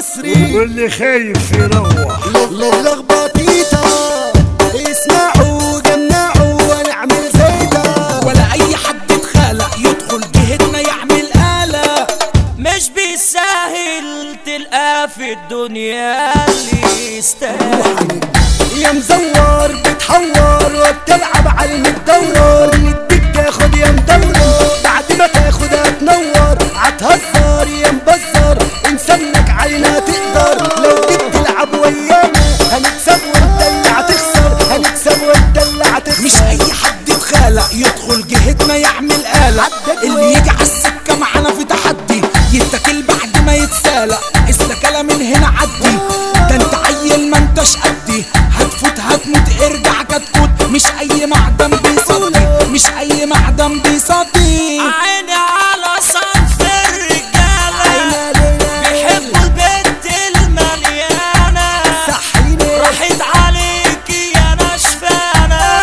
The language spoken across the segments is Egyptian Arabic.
المصري واللي خايف يروح للخبطيطة اسمعوا جمعوا ونعمل زيتا ولا اي حد اتخلق يدخل جهتنا يعمل آلة مش بيسهل تلقاه في الدنيا اللي يستاهل يا مزور بتحور وبتلعب على المدور نديك تاخد يا مدور بعد ما تاخد هتنور هتهزر يا مبزر انسانك علينا تقدر لو جيت تلعب ويانا هنكسب وانت اللي هتخسر هنكسب وانت اللي هتخسر مش اي حد اتخلق يدخل جهتنا يعمل آلة اللي يجي على السكة معانا في تحدي يتاكل بعد ما يتسالق السكالة من هنا عدي ده انت عيل ما انتش قدي هتفوت هتموت ارجع كتكوت مش اي معدن بيصدي مش اي معدن بيصدي عيني على صنف الرجالة بيحبوا البنت المليانة صحيني راحت عليكي يا نشفانة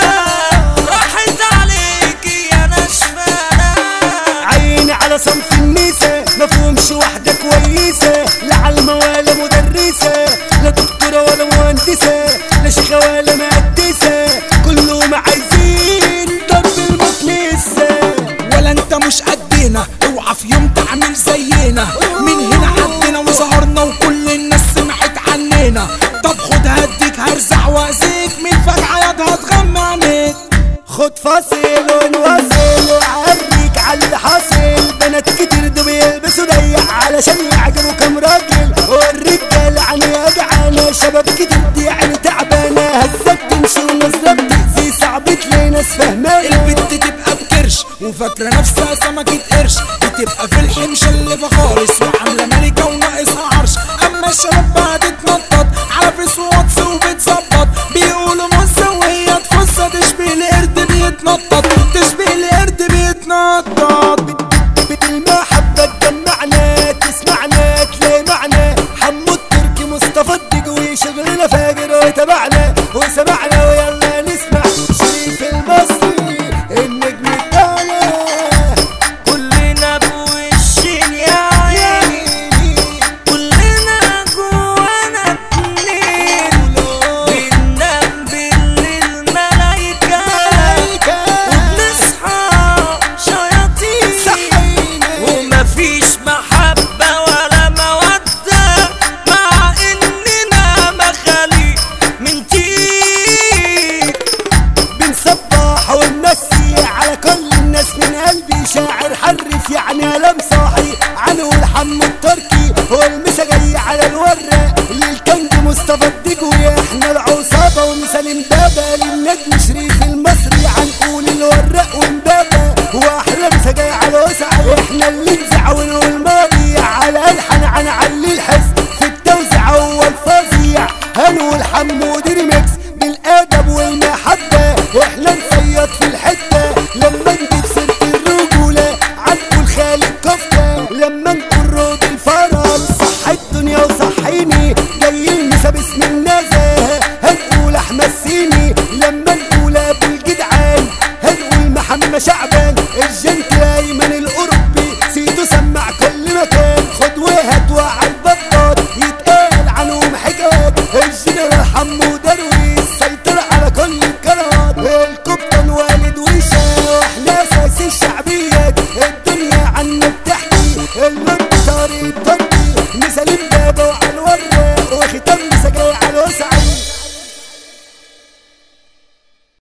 راحت عليكي يا نشفانة عيني على صنف النساء مفهومش واحدة كويسة لا علمة ولا مدرسة لا دكتورة ولا مهندسة لا شيخة ولا مقدسة كلهم عايزين ضرب المكنسة ولا انت مش قدنا اوعى في يوم تعمل زينا من هنا عدينا وظهرنا وكل الناس سمعت عننا طب خد هديك هرزع وازيك من فجعة ياض هتغمى عليك خد فاصل ونواصل وعريك على اللي حاصل بنات كتير دول بيلبسوا ضيق علشان يعجبوا كام راجل والرجال يعني جعانة شباب كتير دي يعني تعبانة هزك تمشي ونظرة بتأذي صعب تلاقي ناس فاهمانة البت تبقى بكرش وفاكرة نفسها سمكة قرش بتبقى في الحمش اللي خالص وعاملة ملكة وناقصها عرش أما الشباب بقى تتنطط على فيس واتس وبتظبط بيقولوا مصة وهي تفصة تشبه القرد بيتنطط تشبه القرد بيتنطط بالمحبة تجمعنا تسمعنا تلاقي معنا حمو التركي مصطفى الدقوي شغلنا فاجر وتبعنا وسمعنا ويلا نسمع شريف المصري النجم بتاعنا كلنا بوشين يا عيني كلنا جوانا اتنين بننام بالليل ملايكة وبنصحى شياطين ومفيش محبة ولا مودة مع إننا مخاليق من طين بنصبح ونمسي على كل الناس من قلبي شاعر حرف يعني قلم صاحي عنه الحم التركي هو المسا جاي على الورق للكنج مصطفى الدجوي احنا العصابة ومثال امبابة للنجم شريف المصري هنقول الورق وامبابة واحلى مسا جاي على وسع احنا اللي